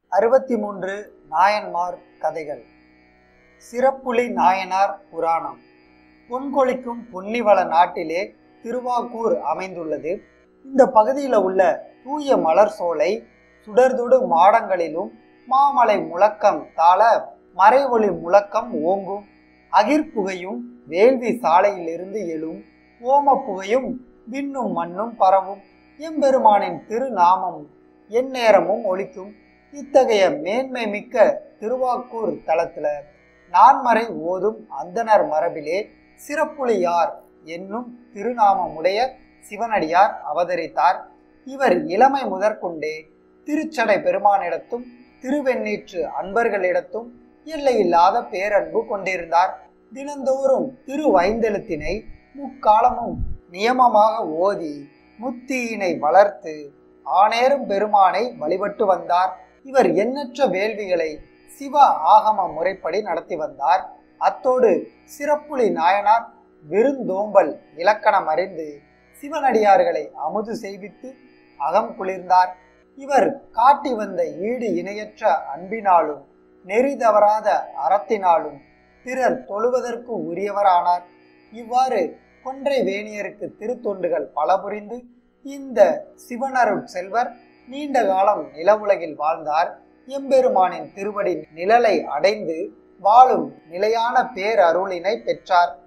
அறுபத்தி மூன்று நாயன்மார் கதைகள் சிறப்புலி நாயனார் புராணம் பொன்கொழிக்கும் பொன்னிவள நாட்டிலே திருவாக்கூர் அமைந்துள்ளது இந்த பகுதியில் உள்ள தூய மலர் சோலை சுடர்தொடு மாடங்களிலும் மாமலை முழக்கம் தாள மறைவொளி முழக்கம் ஓங்கும் அகிர்புகையும் வேள்வி சாலையிலிருந்து எழும் ஓம புகையும் விண்ணும் மண்ணும் பரவும் எம்பெருமானின் திருநாமம் எந்நேரமும் ஒலிக்கும் இத்தகைய மேன்மை மிக்க திருவாக்கூர் தலத்துல நான்மறை ஓதும் அந்தனர் மரபிலே சிறப்புலியார் என்னும் திருநாமமுடைய சிவனடியார் அவதரித்தார் இவர் இளமை முதற்கொண்டே திருச்சடை பெருமானிடத்தும் திருவெண்ணீற்று அன்பர்களிடத்தும் எல்லையில்லாத பேரன்பு கொண்டிருந்தார் தினந்தோறும் திருவைந்தெழுத்தினை முக்காலமும் நியமமாக ஓதி முத்தியினை வளர்த்து ஆனேரும் பெருமானை வழிபட்டு வந்தார் இவர் எண்ணற்ற வேள்விகளை சிவ ஆகம முறைப்படி நடத்தி வந்தார் அத்தோடு சிறப்புலி நாயனார் விருந்தோம்பல் இலக்கணம் அறிந்து சிவனடியார்களை அமுது செய்வித்து அகம் குளிர்ந்தார் இவர் காட்டி வந்த ஈடு இணையற்ற அன்பினாலும் நெறி தவறாத அறத்தினாலும் பிறர் தொழுவதற்கு உரியவரானார் இவ்வாறு கொன்றை வேணியருக்கு திருத்தொண்டுகள் பல புரிந்து இந்த சிவனருள் செல்வர் நீண்ட காலம் நிலவுலகில் வாழ்ந்தார் எம்பெருமானின் திருவடி நிழலை அடைந்து வாழும் நிலையான பேரருளினை பெற்றார்